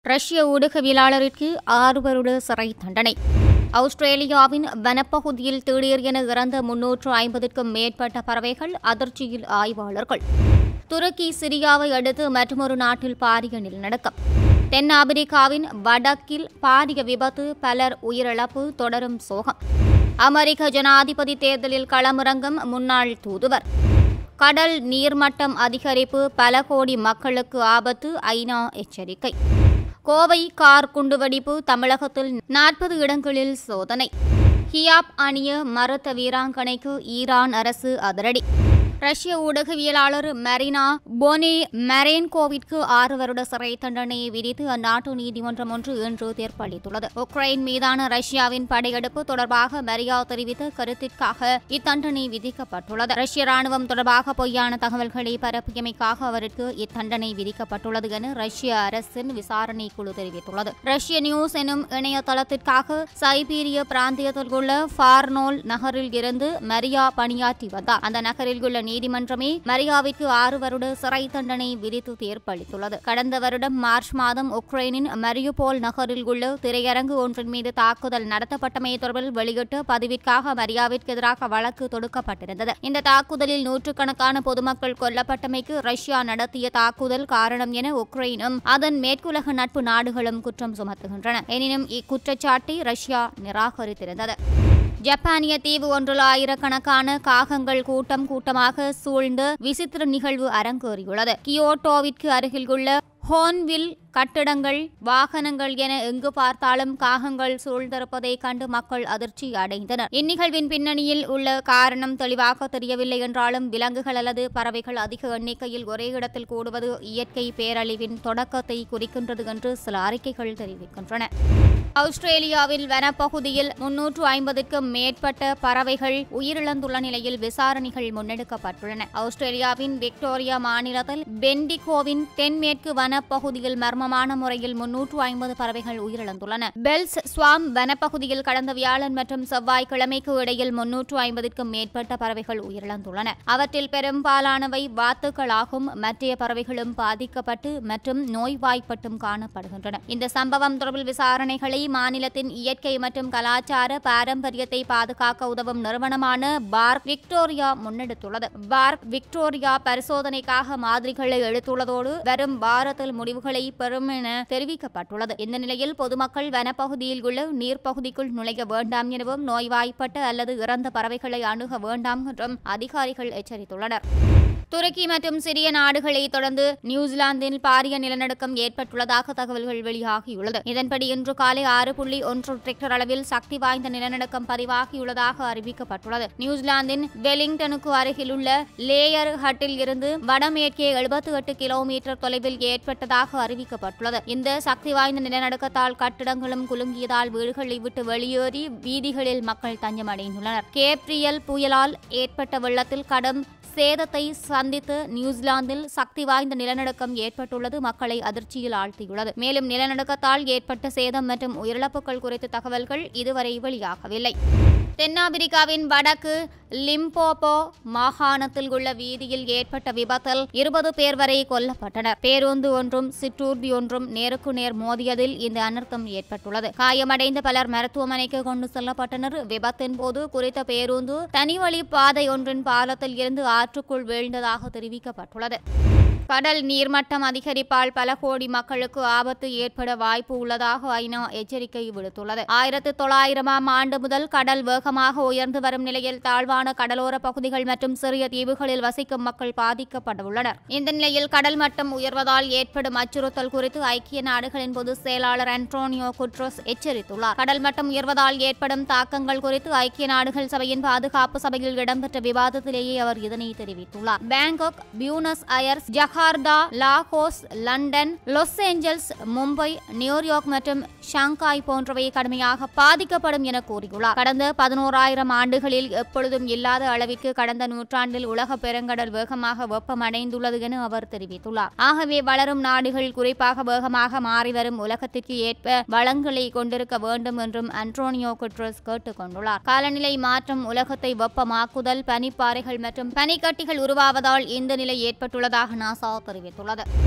ரஷ்ய ஊடகவியலாளருக்கு ஆறு வருட சிறை தண்டனை ஆஸ்திரேலியாவின் வனப்பகுதியில் திடீரென இறந்த முன்னூற்று ஐம்பதுக்கும் மேற்பட்ட பறவைகள் அதிர்ச்சியில் ஆய்வாளர்கள் துருக்கி சிரியாவை அடுத்து மற்றொரு நாட்டில் பாரிய நிலநடுக்கம் தென் ஆப்பிரிக்காவின் வடக்கில் பாரிய விபத்து பலர் உயிரிழப்பு தொடரும் சோகம் அமெரிக்க ஜனாதிபதி தேர்தலில் களமிறங்கும் முன்னாள் தூதுவர் கடல் நீர்மட்டம் அதிகரிப்பு பல கோடி மக்களுக்கு ஆபத்து ஐநா எச்சரிக்கை கோவை கார் குண்டுவெடிப்பு தமிழகத்தில் நாற்பது இடங்களில் சோதனை ஹியாப் அணிய மறுத்த வீராங்கனைக்கு ஈரான் அரசு அதிரடி ரஷ்ய ஊடகவியலாளர் மரினா போனே மரேன்கோவிற்கு ஆறு வருட சிறை தண்டனையை விதித்து அந்நாட்டு நீதிமன்றம் ஒன்று இன்று தீர்ப்பளித்துள்ளது உக்ரைன் மீதான ரஷ்யாவின் படையெடுப்பு தொடர்பாக மரியா தெரிவித்த கருத்திற்காக இத்தண்டனை விதிக்கப்பட்டுள்ளது ரஷ்ய ராணுவம் தொடர்பாக பொய்யான தகவல்களை பரப்பியமைக்காக அவருக்கு இத்தண்டனை விதிக்கப்பட்டுள்ளது என ரஷ்ய அரசின் விசாரணை குழு தெரிவித்துள்ளது ரஷ்ய நியூஸ் எனும் இணையதளத்திற்காக சைபீரிய பிராந்தியத்தில் உள்ள ஃபார்னோல் நகரில் இருந்து மரியா பணியாற்றி வந்தார் அந்த நகரில் உள்ள நீதிமன்றமே மரியாவிற்கு ஆறு வருட சிறை தண்டனை விதித்து தீர்ப்பளித்துள்ளது கடந்த வருடம் மார்ச் மாதம் உக்ரைனின் மரியுபோல் நகரில் உள்ள திரையரங்கு ஒன்றின் மீது தாக்குதல் நடத்தப்பட்டமை தொடர்பில் வெளியிட்ட பதிவிற்காக மரியாவிற்கு எதிராக வழக்கு தொடுக்கப்பட்டிருந்தது இந்த தாக்குதலில் நூற்றுக்கணக்கான பொதுமக்கள் கொல்லப்பட்டமைக்கு ரஷ்யா நடத்திய தாக்குதல் காரணம் என உக்ரைனும் அதன் மேற்குலக நட்பு நாடுகளும் குற்றம் சுமத்துகின்றன எனினும் இக்குற்றச்சாட்டை ரஷ்யா நிராகரித்திருந்தது ஜப்பானிய தீவு ஒன்றில் ஆயிரக்கணக்கான காகங்கள் கூட்டம் கூட்டமாக சூழ்ந்து விசித்திர நிகழ்வு அரங்கேறியுள்ளது கியோட்டோவிற்கு அருகில் உள்ள ஹோன்வில் கட்டிடங்கள் வாகனங்கள் என எங்கு பார்த்தாலும் காகங்கள் சூழ்ந்திருப்பதை கண்டு மக்கள் அதிர்ச்சி அடைந்தனர் இந்நிகழ்வின் பின்னணியில் உள்ள காரணம் தெளிவாக தெரியவில்லை என்றாலும் விலங்குகள் அல்லது பறவைகள் அதிக எண்ணிக்கையில் ஒரே இடத்தில் கூடுவது இயற்கை பேரழிவின் தொடக்கத்தை குறிக்கின்றது என்று சில அறிக்கைகள் தெரிவிக்கின்றன ஆஸ்திரேலியாவில் வனப்பகுதியில் முன்னூற்று ஐம்பதுக்கும் மேற்பட்ட பறவைகள் உயிரிழந்துள்ள நிலையில் விசாரணைகள் முன்னெடுக்கப்பட்டுள்ளன ஆஸ்திரேலியாவின் விக்டோரியா மாநிலத்தில் பெண்டிகோவின் தென்மேற்கு வனப்பகுதியில் மர்மமான முறையில் முன்னூற்று ஐம்பது பறவைகள் உயிரிழந்துள்ளன பெல்ஸ் ஸ்வாம் வனப்பகுதியில் கடந்த வியாழன் மற்றும் செவ்வாய்க்கிழமைக்கு இடையில் முன்னூற்று ஐம்பதுக்கும் மேற்பட்ட பறவைகள் உயிரிழந்துள்ளன அவற்றில் பெரும்பாலானவை வாத்துக்களாகும் மற்றைய பறவைகளும் பாதிக்கப்பட்டு மற்றும் நோய்வாய்ப்பட்டும் காணப்படுகின்றன இந்த சம்பவம் தொடர்பில் விசாரணைகளை மாநிலத்தின் இயற்கை மற்றும் கலாச்சார பாரம்பரியத்தை பாதுகாக்க உதவும் நிறுவனமான பார்க் விக்டோரியா முன்னெடுத்துள்ளது பார்க் விக்டோரியா பரிசோதனைக்காக மாதிரிகளை எடுத்துள்ளதோடு வரும் வாரத்தில் முடிவுகளை பெறும் என தெரிவிக்கப்பட்டுள்ளது இந்த நிலையில் பொதுமக்கள் வனப்பகுதியில் உள்ள நீர்ப்பகுதிக்குள் நுழைய வேண்டாம் எனவும் நோய்வாய்ப்பட்ட அல்லது இறந்த பறவைகளை அணுக வேண்டாம் என்றும் அதிகாரிகள் எச்சரித்துள்ளனர் துருக்கி மற்றும் சிறிய நாடுகளை தொடர்ந்து நியூசிலாந்தில் பாரிய நிலநடுக்கம் ஏற்பட்டுள்ளதாக தகவல்கள் வெளியாகியுள்ளது இதன்படி இன்று காலை ஆறு புள்ளி ஒன்று ரெக்டர் அளவில் சக்தி வாய்ந்த நிலநடுக்கம் பதிவாகியுள்ளதாக அறிவிக்கப்பட்டுள்ளது நியூசிலாந்தின் வெலிங்டனுக்கு அருகில் உள்ள லேயர் ஹட்டில் இருந்து வடமேற்கே எழுபத்தி எட்டு கிலோமீட்டர் தொலைவில் ஏற்பட்டதாக அறிவிக்கப்பட்டுள்ளது இந்த சக்தி வாய்ந்த நிலநடுக்கத்தால் கட்டிடங்களும் குலுங்கியதால் வீடுகளை விட்டு வெளியேறி வீதிகளில் மக்கள் தஞ்சமடைந்துள்ளனர் கேப்ரியல் புயலால் ஏற்பட்ட வெள்ளத்தில் கடும் சேதத்தை சந்தித்து நியூசிலாந்தில் சக்தி வாய்ந்த நிலநடுக்கம் ஏற்பட்டுள்ளது மக்களை அதிர்ச்சியில் ஆழ்த்தியுள்ளது மேலும் நிலநடுக்கத்தால் ஏற்பட்ட சேதம் மற்றும் உயிரிழப்புகள் குறித்த தகவல்கள் இதுவரை வெளியாகவில்லை தென்னாப்பிரிக்காவின் வடக்கு லிம்போபோ மாகாணத்தில் உள்ள வீதியில் ஏற்பட்ட விபத்தில் இருபது பேர் வரை கொல்லப்பட்டனர் பேருந்து ஒன்றும் சிற்றூர்தி ஒன்றும் நேருக்கு நேர் மோதியதில் இந்த அனர்த்தம் ஏற்பட்டுள்ளது காயமடைந்த பலர் மருத்துவமனைக்கு கொண்டு செல்லப்பட்டனர் விபத்தின் போது குறித்த பேருந்து தனிவழி பாதை ஒன்றின் பாலத்தில் இருந்து ஆற்றுக்குள் வீழ்ந்ததாக தெரிவிக்கப்பட்டுள்ளது கடல் நீர்மட்டம் அதிகரிப்பால் பல கோடி மக்களுக்கு ஆபத்து ஏற்பட வாய்ப்பு உள்ளதாக ஐநா எச்சரிக்கை விடுத்துள்ளது ஆயிரத்து தொள்ளாயிரமாம் ஆண்டு முதல் கடல் வேகமாக உயர்ந்து வரும் நிலையில் தாழ்வான கடலோர பகுதிகள் மற்றும் சிறிய தீவுகளில் வசிக்கும் மக்கள் பாதிக்கப்படவுள்ளனர் இந்த நிலையில் கடல் மட்டம் உயர்வதால் ஏற்படும் அச்சுறுத்தல் குறித்து ஐக்கிய நாடுகளின் பொதுச் செயலாளர் அன்டோனியோ குட்ரோஸ் எச்சரித்துள்ளார் கடல் மட்டம் உயர்வதால் ஏற்படும் தாக்கங்கள் குறித்து ஐக்கிய நாடுகள் சபையின் பாதுகாப்பு சபையில் இடம்பெற்ற விவாதத்திலேயே அவர் இதனை தெரிவித்துள்ளார் Bangkok Buenos Aires Jakarta Lagos London Los Angeles Mumbai New York மற்றும் ஷாங்காய் போன்றவை கடுமையாக பாதிக்கப்படும் என கூறியுள்ளார் கடந்த பதினோராயிரம் ஆண்டுகளில் எப்பொழுதும் இல்லாத அளவிற்கு கடந்த நூற்றாண்டில் உலக பெருங்கடல் வேகமாக வெப்பமடைந்துள்ளது என அவர் தெரிவித்துள்ளார் ஆகவே வளரும் நாடுகள் குறிப்பாக வேகமாக மாறி வரும் உலகத்திற்கு ஏற்ப வளங்களை கொண்டிருக்க வேண்டும் என்றும் அன்டோனியோ குட்ரஸ் கேட்டுக் கொண்டுள்ளார் காலநிலை மாற்றம் உலகத்தை வெப்பமாக்குதல் பனிப்பாறைகள் மற்றும் பனிக்கட்டிகள் உருவாவதால் இந்த நிலை ஏற்பட்டுள்ளதாக நாசா தெரிவித்துள்ளது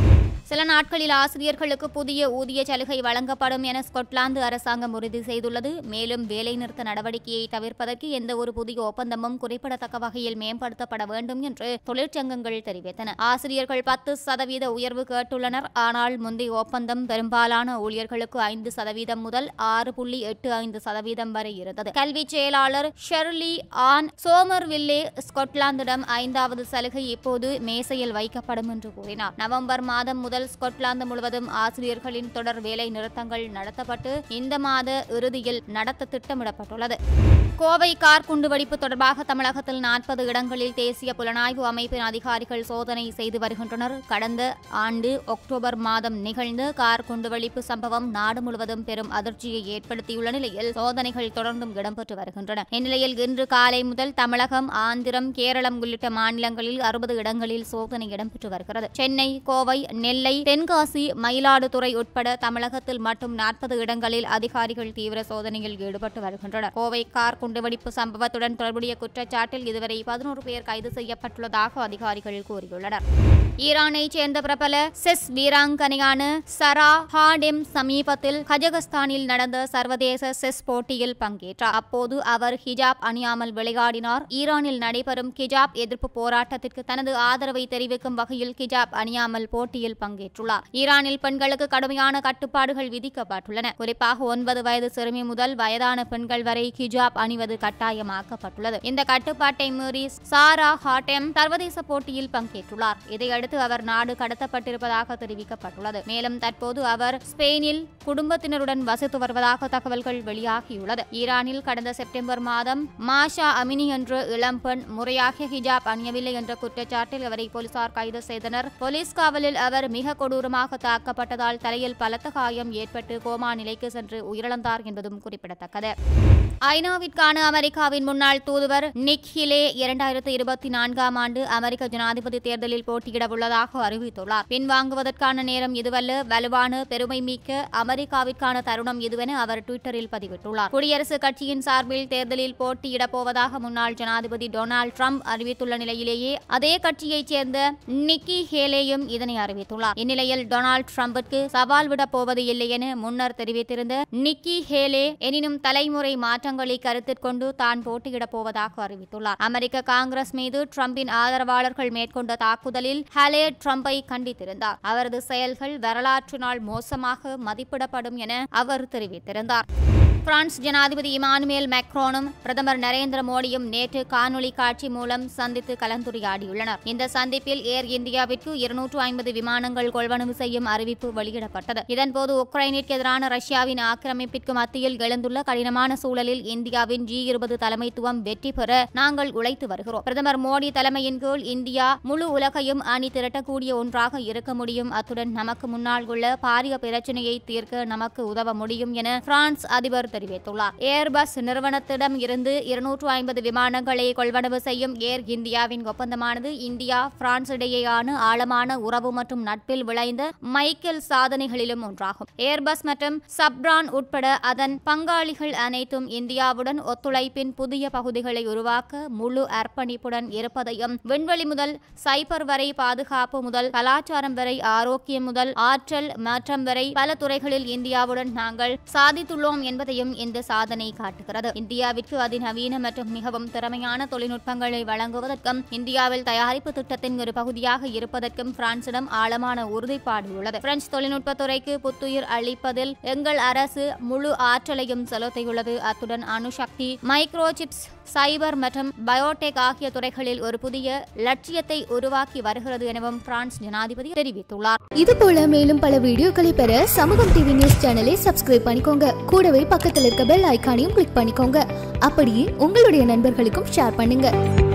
சில நாட்களில் ஆசிரியர்களுக்கு புதிய ஊதிய சலுகை வழங்கப்படும் என ஸ்கொட்லாந்து அரசாங்கம் உறுதி செய்துள்ளது மேலும் வேலைநிறுத்த நடவடிக்கையை தவிர்ப்பதற்கு எந்த ஒரு புதிய ஒப்பந்தமும் குறிப்பிடத்தக்க வகையில் மேம்படுத்தப்பட வேண்டும் என்று தொழிற்சங்கங்கள் தெரிவித்தன ஆசிரியர்கள் பத்து சதவீத உயர்வு கேட்டுள்ளனர் ஆனால் முந்தைய ஒப்பந்தம் பெரும்பாலான ஊழியர்களுக்கு ஐந்து சதவீதம் முதல் ஆறு புள்ளி எட்டு ஐந்து சதவீதம் வரை இருந்தது கல்வி செயலாளர் ஷெர்லி ஆன் சோமர்வில்லே ஸ்கொட்லாந்திடம் ஐந்தாவது சலுகை இப்போது மேசையில் வைக்கப்படும் என்று கூறினார் நவம்பர் மாதம் முதல் ஸ்கொட்லாந்து முழுவதும் ஆசிரியர்களின் தொடர் வேலை நிறுத்தங்கள் நடத்தப்பட்டு இந்த மாத இறுதியில் நடத்த திட்டமிடப்பட்டுள்ளது கோவை கார் குண்டுவெடிப்பு தொடர்பாக தமிழகத்தில் நாற்பது இடங்களில் தேசிய புலனாய்வு அமைப்பின் அதிகாரிகள் சோதனை செய்து வருகின்றனர் கடந்த ஆண்டு அக்டோபர் மாதம் நிகழ்ந்த கார் குண்டுவெடிப்பு சம்பவம் நாடு முழுவதும் பெரும் அதிர்ச்சியை ஏற்படுத்தியுள்ள நிலையில் சோதனைகள் தொடர்ந்தும் இடம்பெற்று வருகின்றன இந்நிலையில் இன்று காலை முதல் தமிழகம் ஆந்திரம் கேரளம் உள்ளிட்ட மாநிலங்களில் அறுபது இடங்களில் சோதனை இடம்பெற்று வருகிறது சென்னை கோவை நெல்லை தென்காசி மயிலாடுதுறை உட்பட தமிழகத்தில் மட்டும் நாற்பது இடங்களில் அதிகாரிகள் தீவிர சோதனையில் ஈடுபட்டு வருகின்றனர் கோவை கார் குண்டுவெடிப்பு சம்பவத்துடன் தொடர்புடைய குற்றச்சாட்டில் இதுவரை பதினோரு பேர் கைது செய்யப்பட்டுள்ளதாக அதிகாரிகள் கூறியுள்ளனர் ஈரானைச் சேர்ந்த பிரபல செஸ் வீராங்கனையான சரா ஹாடெம் சமீபத்தில் கஜகஸ்தானில் நடந்த சர்வதேச செஸ் போட்டியில் பங்கேற்றார் அப்போது அவர் ஹிஜாப் அணியாமல் விளையாடினார் ஈரானில் நடைபெறும் ஹிஜாப் எதிர்ப்பு போராட்டத்திற்கு தனது ஆதரவை தெரிவிக்கும் வகையில் ஹிஜாப் அணியாமல் போட்டியில் பங்கேற்றுள்ளார் ஈரானில் பெண்களுக்கு கடுமையான கட்டுப்பாடுகள் விதிக்கப்பட்டுள்ளன குறிப்பாக ஒன்பது வயது சிறுமி முதல் வயதான பெண்கள் வரை ஹிஜாப் அணிவது கட்டாயமாக்கப்பட்டுள்ளது இந்த கட்டுப்பாட்டை மீறி சாரா ஹாட்டெம் சர்வதேச போட்டியில் பங்கேற்றுள்ளார் இதையடுத்து அவர் நாடு கடத்தப்பட்டிருப்பதாக தெரிவிக்கப்பட்டுள்ளது மேலும் தற்போது அவர் ஸ்பெயினில் குடும்பத்தினருடன் வசித்து வருவதாக தகவல்கள் வெளியாகியுள்ளது ஈரானில் கடந்த செப்டம்பர் மாதம் மாஷா அமினி என்ற இளம்பெண் முறையாக ஹிஜாப் அணியவில்லை என்ற குற்றச்சாட்டில் அவரை போலீசார் கைது செய்தனர் போலீஸ் காவலில் அவர் மிக கொடூரமாக தாக்கப்பட்டதால் தலையில் பலத்த காயம் ஏற்பட்டு கோமா நிலைக்கு சென்று உயிரிழந்தார் என்பதும் குறிப்பிடத்தக்கது ஐநாவிற்கான அமெரிக்காவின் முன்னாள் தூதுவர் நிக் ஹிலே இரண்டாயிரத்து இருபத்தி நான்காம் ஆண்டு அமெரிக்க ஜனாதிபதி தேர்தலில் போட்டியிட உள்ளதாக அறிவித்துள்ளார் பின்வாங்குவதற்கான நேரம் இதுவல்ல வலுவான பெருமை மிக்க அமெரிக்காவிற்கான தருணம் இதுவென அவர் டுவிட்டரில் பதிவிட்டுள்ளார் குடியரசுக் கட்சியின் சார்பில் தேர்தலில் போட்டியிடப் போவதாக முன்னாள் ஜனாதிபதி டொனால்டு ட்ரம்ப் அறிவித்துள்ள நிலையிலேயே அதே கட்சியைச் சேர்ந்த நிக்கி ஹேலேயும் இதனை அறிவித்துள்ளார் இந்நிலையில் டொனால்டு ட்ரம்பிற்கு சவால் விடப் போவது இல்லை என முன்னர் தெரிவித்திருந்த நிக்கி ஹேலே எனினும் தலைமுறை மாற்றங்களை கருத்தில் கொண்டு தான் போட்டியிடப் போவதாக அறிவித்துள்ளார் அமெரிக்க காங்கிரஸ் மீது ட்ரம்பின் ஆதரவாளர்கள் மேற்கொண்ட தாக்குதலில் ஹலே ட்ரம்பை கண்டித்திருந்தார் அவரது செயல்கள் வரலாற்றினால் மோசமாக மதிப்பிடப்படும் என அவர் தெரிவித்திருந்தார் பிரான்ஸ் ஜனாதிபதி இமானுவேல் மேக்ரோனும் பிரதமர் நரேந்திர மோடியும் நேற்று காணொலி காட்சி மூலம் சந்தித்து கலந்துரையாடியுள்ளனர் இந்த சந்திப்பில் ஏர் இந்தியாவிற்கு இருநூற்று ஐம்பது விமானங்கள் கொள்வனவு செய்யும் அறிவிப்பு வெளியிடப்பட்டது இதன்போது உக்ரைனிற்கு எதிரான ரஷ்யாவின் ஆக்கிரமிப்பிற்கு மத்தியில் எழுந்துள்ள கடினமான சூழலில் இந்தியாவின் ஜி இருபது தலைமைத்துவம் வெற்றி பெற நாங்கள் உழைத்து வருகிறோம் பிரதமர் மோடி தலைமையின் கீழ் இந்தியா முழு உலகையும் அணி திரட்டக்கூடிய ஒன்றாக இருக்க முடியும் அத்துடன் நமக்கு முன்னால் உள்ள பாரிய பிரச்சனையை தீர்க்க நமக்கு உதவ முடியும் என பிரான்ஸ் அதிபர் தெரிவித்துள்ளார் ஏர்பஸ் நிறுவனத்திடம் இருந்து இருநூற்று ஐம்பது விமானங்களை கொள்வனவு செய்யும் ஏர் இந்தியாவின் ஒப்பந்தமானது இந்தியா பிரான்ஸ் இடையேயான ஆழமான உறவு மற்றும் நட்பில் விளைந்த மைக்கேல் சாதனைகளிலும் ஒன்றாகும் ஏர்பஸ் மற்றும் சப்ரான் உட்பட அதன் பங்காளிகள் அனைத்தும் இந்தியாவுடன் ஒத்துழைப்பின் புதிய பகுதிகளை உருவாக்க முழு அர்ப்பணிப்புடன் இருப்பதையும் விண்வெளி முதல் சைபர் வரை பாதுகாப்பு முதல் கலாச்சாரம் வரை ஆரோக்கியம் முதல் ஆற்றல் மாற்றம் வரை பல துறைகளில் இந்தியாவுடன் நாங்கள் சாதித்துள்ளோம் என்பதையும் இந்த சாதனை காட்டுகிறது இந்தியாவிற்கு அதிநவீன மற்றும் மிகவும் திறமையான தொழில்நுட்பங்களை வழங்குவதற்கும் இந்தியாவில் தயாரிப்பு திட்டத்தின் ஒரு பகுதியாக இருப்பதற்கும் பிரான்சிடம் ஆழமான உறுதிப்பாடு உள்ளது பிரெஞ்சு தொழில்நுட்பத் துறைக்கு புத்துயிர் அளிப்பதில் எங்கள் அரசு முழு ஆற்றலையும் செலுத்தியுள்ளது அத்துடன் அணுசக்தி மைக்ரோசிப்ஸ் சைபர் மற்றும் பயோடெக் ஆகிய துறைகளில் ஒரு புதிய லட்சியத்தை உருவாக்கி வருகிறது எனவும் பிரான்ஸ் ஜனாதிபதி தெரிவித்துள்ளார் இது போல மேலும் பல வீடியோக்களை பெற சமூகம் டிவி நியூஸ் சேனலை சப்ஸ்கிரைப் பண்ணிக்கோங்க கூடவே பக்கத்தில் இருக்க பெல் ஐகானையும் கிளிக் பண்ணிக்கோங்க அப்படியே உங்களுடைய நண்பர்களுக்கும் ஷேர் பண்ணுங்க